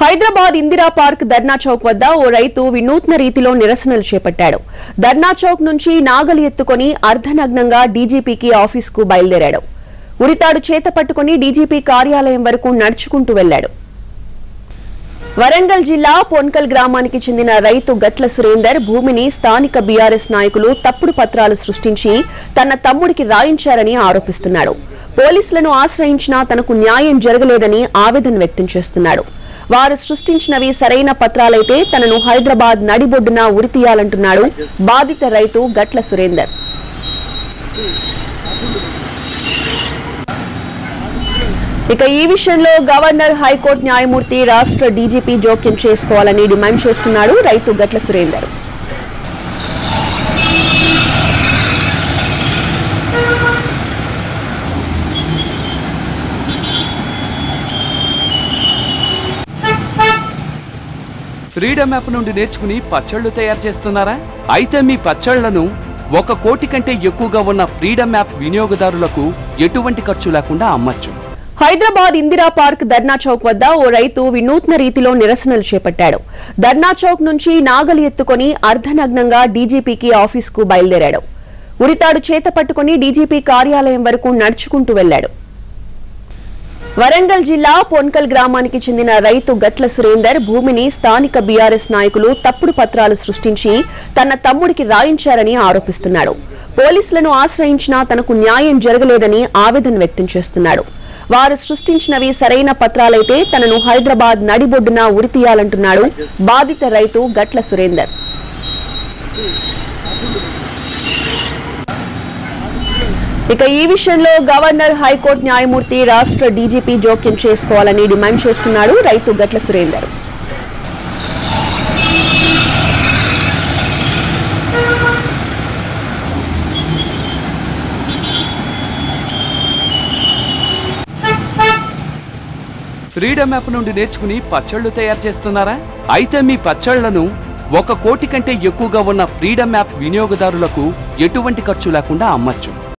Hyderabad Indira Park Dharna Chowk వద్ద ఓ రైతు వినూత్న రీతిలో నిరసనలు చేపట్టాడు ధర్నా చౌక్ నుంచి నాగలి ఎత్తుకొని అర్ధనగ్నంగా డీజీపీకి ఆఫీస్కు బయలుదేరాడు ఉరితాడు చేత పట్టుకుని డీజీపీ కార్యాలయం వరకు నడుచుకుంటూ వెళ్లాడు వరంగల్ జిల్లా పొన్కల్ గ్రామానికి చెందిన రైతు గట్ల సురేందర్ భూమిని స్థానిక బీఆర్ఎస్ నాయకులు తప్పుడు పత్రాలు సృష్టించి తన తమ్ముడికి రాయించారని ఆరోపిస్తున్నాడు పోలీసులను ఆశ్రయించినా తనకు న్యాయం జరగలేదని ఆవేదన వ్యక్తం చేస్తున్నాడు వారు సృష్టించినవి సరైన పత్రాలైతే తనను హైదరాబాద్ నడిబొడ్డున ఉరితీయాలంటున్నాడు బాధిత రైతు గట్ల సురేందర్ ఇక ఈ విషయంలో గవర్నర్ హైకోర్టు న్యాయమూర్తి రాష్ట్ర డీజీపీ జోక్యం చేసుకోవాలని డిమాండ్ చేస్తున్నాడు రైతు గట్ల సురేందర్ ఫ్రీడమ్ యాప్ నుండి నేర్చుకుని పచ్చళ్ళు తయారు చేస్తున్నారా అయితే మీ పచ్చళ్లను ఒక కోటి కంటే ఎక్కువగా ఉన్న ఫ్రీడమ్ యాప్ వినియోగదారులకు ఎటువంటి ఖర్చు లేకుండా అమ్మచ్చు హైదరాబాద్ ఇందిరా పార్క్ ధర్నా చౌక్ వద్ద ఓ రైతు వినూత్న రీతిలో నిరసనలు చేపట్టాడు ధర్నా చౌక్ నుంచి నాగలి ఎత్తుకొని అర్ధనగ్నంగా డీజీపీకి ఆఫీస్కు బయలుదేరాడు ఉరితాడు చేత పట్టుకుని డీజీపీ కార్యాలయం వరకు నడుచుకుంటూ వెళ్లాడు వరంగల్ జిల్లా పొన్కల్ గ్రామానికి చెందిన రైతు గట్ల సురేందర్ భూమిని స్థానిక బీఆర్ఎస్ నాయకులు తప్పుడు పత్రాలు సృష్టించి తన తమ్ముడికి రాయించారని ఆరోపిస్తున్నాడు పోలీసులను ఆశ్రయించినా తనకు న్యాయం జరగలేదని ఆవేదన వ్యక్తం చేస్తున్నాడు వారు సృష్టించినవి సరైన పత్రాలైతే తనను హైదరాబాద్ నడిబొడ్డున ఉరితీయాలంటున్నాడు బాధిత రైతు గట్ల సురేందర్ ఇక ఈ విషయంలో గవర్నర్ హైకోర్టు న్యాయమూర్తి రాష్ట్ర డీజీపీ జోక్యం చేసుకోవాలని డిమాండ్ చేస్తున్నాడు రైతు గట్ల సురేందర్ ఫ్రీడమ్ యాప్ నుండి నేర్చుకుని పచ్చళ్ళు తయారు చేస్తున్నారా అయితే మీ పచ్చళ్లను ఒక కోటి కంటే ఎక్కువగా ఉన్న ఫ్రీడమ్ యాప్ వినియోగదారులకు ఎటువంటి ఖర్చు లేకుండా అమ్మచ్చు